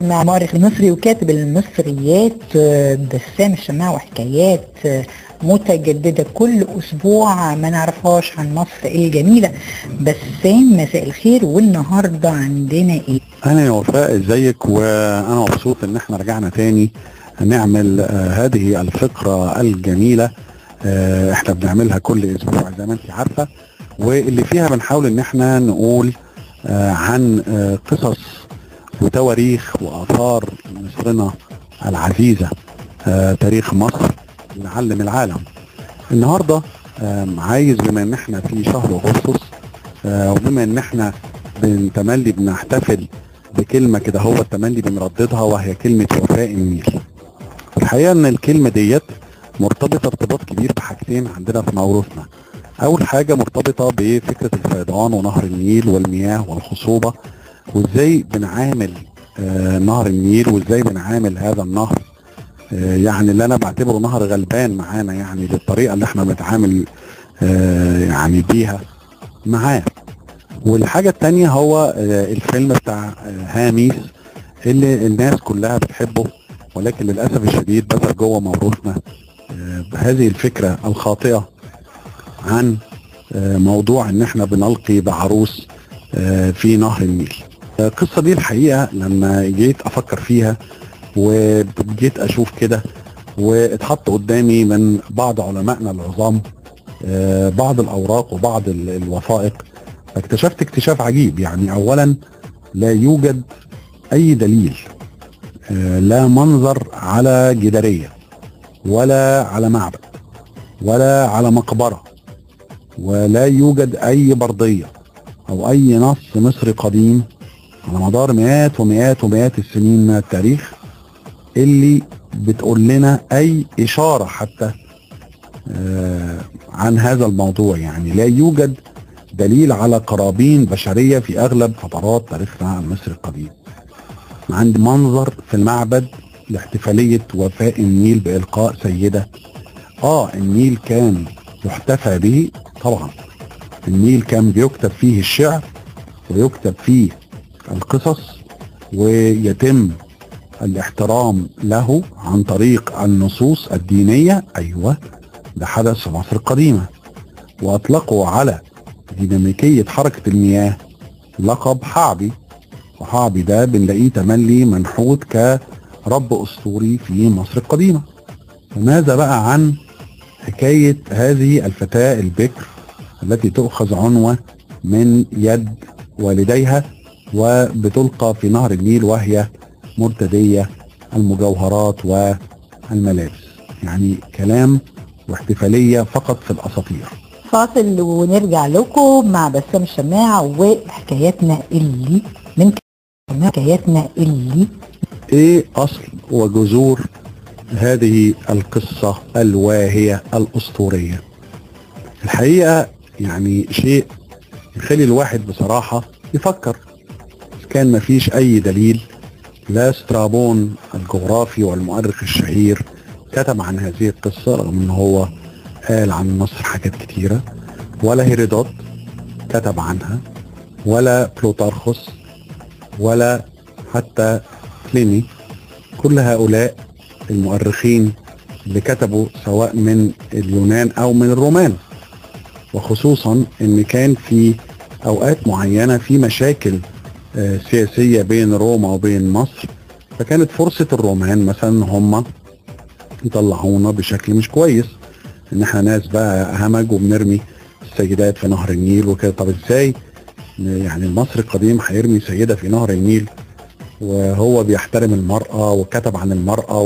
مع مؤرخ المصري وكاتب المصريات آه، بسام الشماع وحكايات آه، متجددة كل أسبوع ما نعرفهاش عن مصر الجميلة بسام مساء الخير والنهاردة عندنا إيه؟ اهلا يا وفاء ازيك وانا مبسوط ان احنا رجعنا تاني نعمل آه هذه الفقرة الجميلة آه احنا بنعملها كل اسبوع زي ما انت عارفة واللي فيها بنحاول ان احنا نقول آه عن آه قصص وتواريخ واثار مصرنا العزيزة آه تاريخ مصر نعلم العالم النهاردة آه عايز بما ان احنا في شهر اغسطس آه وبما ان احنا بنتملي بنحتفل بكلمه كده هو التملي بنرددها وهي كلمه وفاء النيل. الحقيقه ان الكلمه ديت مرتبطه ارتباط كبير بحاجتين عندنا في موروثنا. اول حاجه مرتبطه بفكره الفيضان ونهر النيل والمياه والخصوبه وازاي بنعامل آه نهر النيل وازاي بنعامل هذا النهر آه يعني اللي انا بعتبره نهر غلبان معانا يعني للطريقه اللي احنا بنتعامل آه يعني بيها معاه. والحاجة التانية هو الفيلم بتاع هاميس اللي الناس كلها بتحبه ولكن للأسف الشديد بذل جوه موروثنا بهذه الفكرة الخاطئة عن موضوع ان احنا بنلقي بعروس في نهر النيل القصة دي الحقيقة لما جيت افكر فيها وجيت اشوف كده واتحط قدامي من بعض علمائنا العظام بعض الاوراق وبعض الوثائق اكتشفت اكتشاف عجيب يعني اولا لا يوجد اي دليل لا منظر على جدارية ولا على معبد ولا على مقبرة ولا يوجد اي بردية او اي نص مصري قديم على مدار مئات ومئات ومئات السنين من التاريخ اللي بتقول لنا اي اشارة حتى عن هذا الموضوع يعني لا يوجد دليل على قرابين بشرية في أغلب فترات تاريخنا المصري القديم عندي منظر في المعبد لاحتفالية وفاء النيل بإلقاء سيدة آه النيل كان يحتفى به طبعا النيل كان بيكتب فيه الشعر ويكتب فيه القصص ويتم الاحترام له عن طريق النصوص الدينية أيوة ده حدث في مصر القديمة وأطلقوا على ديناميكية حركة المياه لقب حعبي وحعبي ده بنلاقيه تملي منحوت كرب أسطوري في مصر القديمة فماذا بقى عن حكاية هذه الفتاة البكر التي تؤخذ عنوة من يد والديها وبتلقى في نهر النيل وهي مرتدية المجوهرات والملابس يعني كلام واحتفالية فقط في الأساطير فاصل ونرجع لكم مع بسام الشماع وحكاياتنا اللي من حكاياتنا اللي ايه اصل وجذور هذه القصة الواهية الاسطورية الحقيقة يعني شيء يخلي الواحد بصراحة يفكر كان مفيش اي دليل لا سترابون الجغرافي والمؤرخ الشهير كتب عن هذه القصة رغم ان هو قال عن مصر حاجات كتيرة ولا هيرودوت كتب عنها ولا بلوتارخوس ولا حتى بليني كل هؤلاء المؤرخين اللي كتبوا سواء من اليونان او من الرومان وخصوصا ان كان في اوقات معينة في مشاكل سياسية بين روما وبين مصر فكانت فرصة الرومان مثلا هم يطلعونا بشكل مش كويس ان احنا ناس بقى همج وبنرمي السيدات في نهر النيل وكده طب ازاي يعني المصري القديم هيرمي سيدة في نهر النيل وهو بيحترم المرأة وكتب عن المرأة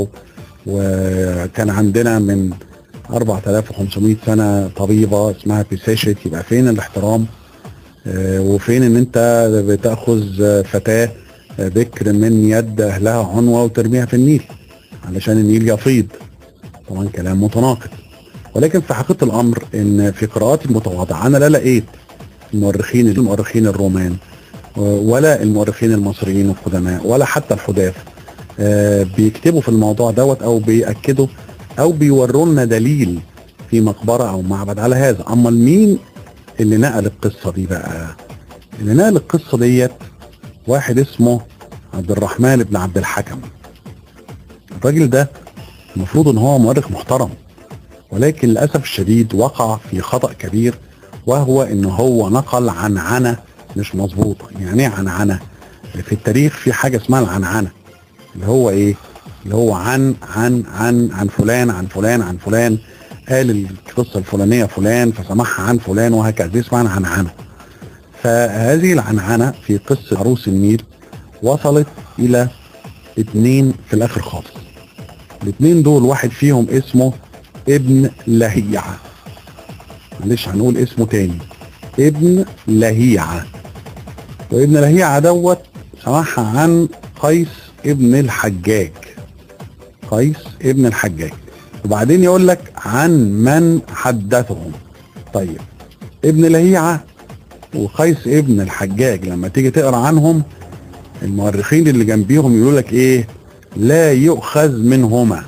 وكان عندنا من 4500 سنة طبيبة اسمها بيساشت يبقى فين الاحترام وفين ان انت بتاخذ فتاة بكر من يد اهلها عنوة وترميها في النيل علشان النيل يفيض طبعا كلام متناقض ولكن في حقيقة الأمر إن في قراءاتي المتواضعة أنا لا لقيت المؤرخين المؤرخين الرومان ولا المؤرخين المصريين القدماء ولا حتى الحداث بيكتبوا في الموضوع دوت أو بيأكدوا أو بيوروا لنا دليل في مقبرة أو معبد على هذا أما مين اللي نقل القصة دي بقى اللي نقل القصة ديت واحد اسمه عبد الرحمن بن عبد الحكم الراجل ده المفروض ان هو مؤرخ محترم ولكن للاسف الشديد وقع في خطا كبير وهو ان هو نقل عنعنه مش مظبوطه يعني ايه عنعنه في التاريخ في حاجه اسمها العنعنه اللي هو ايه اللي هو عن عن عن عن فلان عن فلان عن فلان قال القصه الفلانيه فلان فسمعها عن فلان وهكذا دي اسمها العنعنه فهذه العنعنه في قصه عروس النيل وصلت الى اتنين في الاخر خالص الاتنين دول واحد فيهم اسمه ابن لهيعة معلش هنقول اسمه تاني ابن لهيعة وابن لهيعة دوت سمعها عن قيس ابن الحجاج قيس ابن الحجاج وبعدين يقول لك عن من حدثهم طيب ابن لهيعة وقيس ابن الحجاج لما تيجي تقرا عنهم المؤرخين اللي جنبيهم يقول لك ايه لا يؤخذ منهما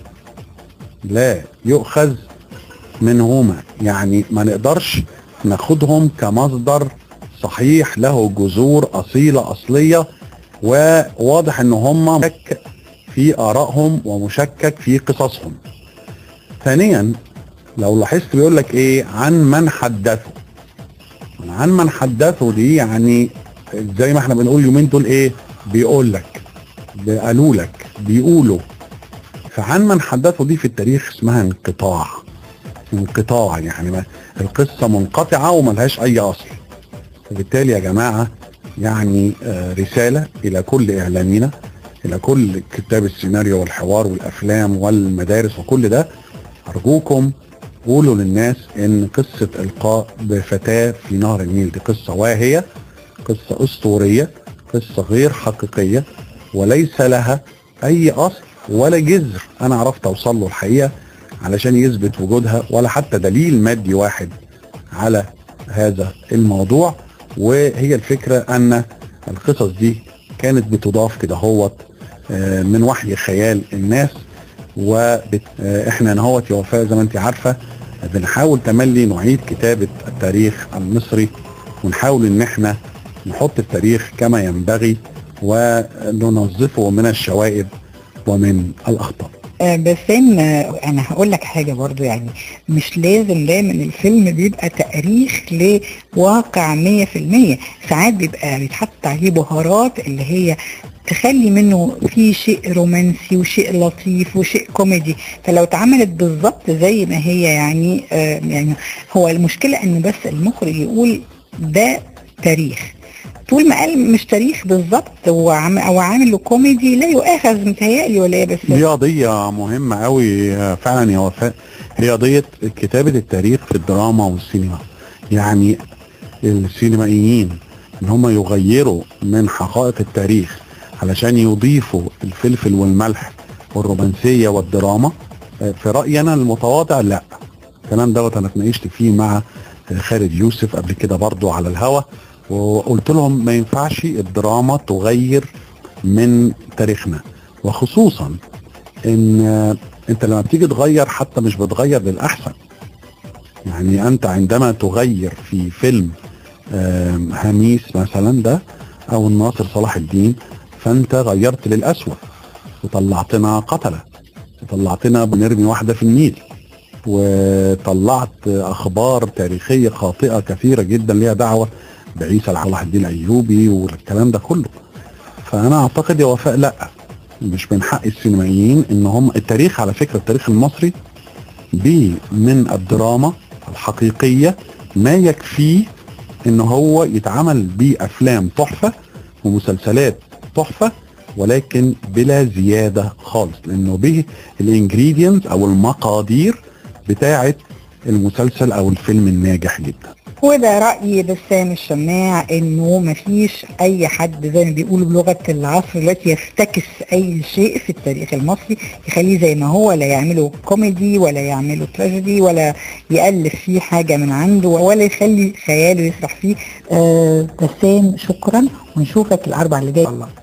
لا يؤخذ منهما يعني ما نقدرش ناخدهم كمصدر صحيح له جذور اصيله اصليه وواضح ان هم مشكك في ارائهم ومشكك في قصصهم ثانيا لو لاحظت بيقول لك ايه عن من حدثوا عن من حدثوا دي يعني زي ما احنا بنقول يومين دول ايه بيقول لك قالوا لك بيقولوا فعن من حدثوا دي في التاريخ اسمها انقطاع انقطاع يعني ما القصة منقطعة وملهاش أي أصل وبالتالي يا جماعة يعني آه رسالة إلى كل إعلامينا إلى كل كتاب السيناريو والحوار والأفلام والمدارس وكل ده أرجوكم قولوا للناس إن قصة إلقاء بفتاة في نهر النيل دي قصة واهية قصة أسطورية قصة غير حقيقية وليس لها أي أصل ولا جذر أنا عرفت أوصل له الحقيقة علشان يثبت وجودها ولا حتى دليل مادي واحد على هذا الموضوع وهي الفكرة أن القصص دي كانت بتضاف كده هوت من وحي خيال الناس واحنا نهوت يا وفاء زي ما انت عارفه بنحاول تملي نعيد كتابه التاريخ المصري ونحاول ان احنا نحط التاريخ كما ينبغي وننظفه من الشوائب ومن الاخطاء آه بسام آه انا هقول لك حاجه برضو يعني مش لازم دايما الفيلم بيبقى تاريخ لواقع 100% ساعات بيبقى بيتحط عليه بهارات اللي هي تخلي منه في شيء رومانسي وشيء لطيف وشيء كوميدي فلو اتعملت بالظبط زي ما هي يعني آه يعني هو المشكله ان بس المخرج يقول ده تاريخ طول ما قال مش تاريخ بالظبط هو عامل او عامل له كوميدي لا يؤاخذ متهيألي ولا ايه بس دي قضيه مهمه قوي فعلا يا وفاء هي قضيه كتابه التاريخ في الدراما والسينما يعني السينمائيين ان هم يغيروا من حقائق التاريخ علشان يضيفوا الفلفل والملح والرومانسيه والدراما في رايي انا المتواضع لا الكلام دوت انا اتناقشت فيه مع خالد يوسف قبل كده برضو على الهوا وقلت لهم ما ينفعش الدراما تغير من تاريخنا وخصوصا ان انت لما بتيجي تغير حتى مش بتغير للاحسن يعني انت عندما تغير في فيلم هميس مثلا ده او الناصر صلاح الدين فانت غيرت للاسوء وطلعتنا قتله وطلعتنا بنرمي واحده في النيل وطلعت اخبار تاريخيه خاطئه كثيره جدا ليها دعوه بعيسى صلاح الدين الايوبي والكلام ده كله فانا اعتقد يا وفاء لا مش من حق السينمائيين ان هم التاريخ على فكره التاريخ المصري بيه من الدراما الحقيقيه ما يكفيه ان هو يتعمل بيه افلام تحفه ومسلسلات تحفه ولكن بلا زياده خالص لانه به الانجريدينتس او المقادير بتاعه المسلسل او الفيلم الناجح جدا وده رأي بسام الشماع انه مفيش اي حد زي ما بيقولوا بلغة العصر دلوقتي يفتكس اي شيء في التاريخ المصري يخليه زي ما هو لا يعمله كوميدي ولا يعمله تراجيدي ولا يألف فيه حاجة من عنده ولا يخلي خياله يسرح فيه آه بسام شكرا ونشوفك الاربع اللي جاي الله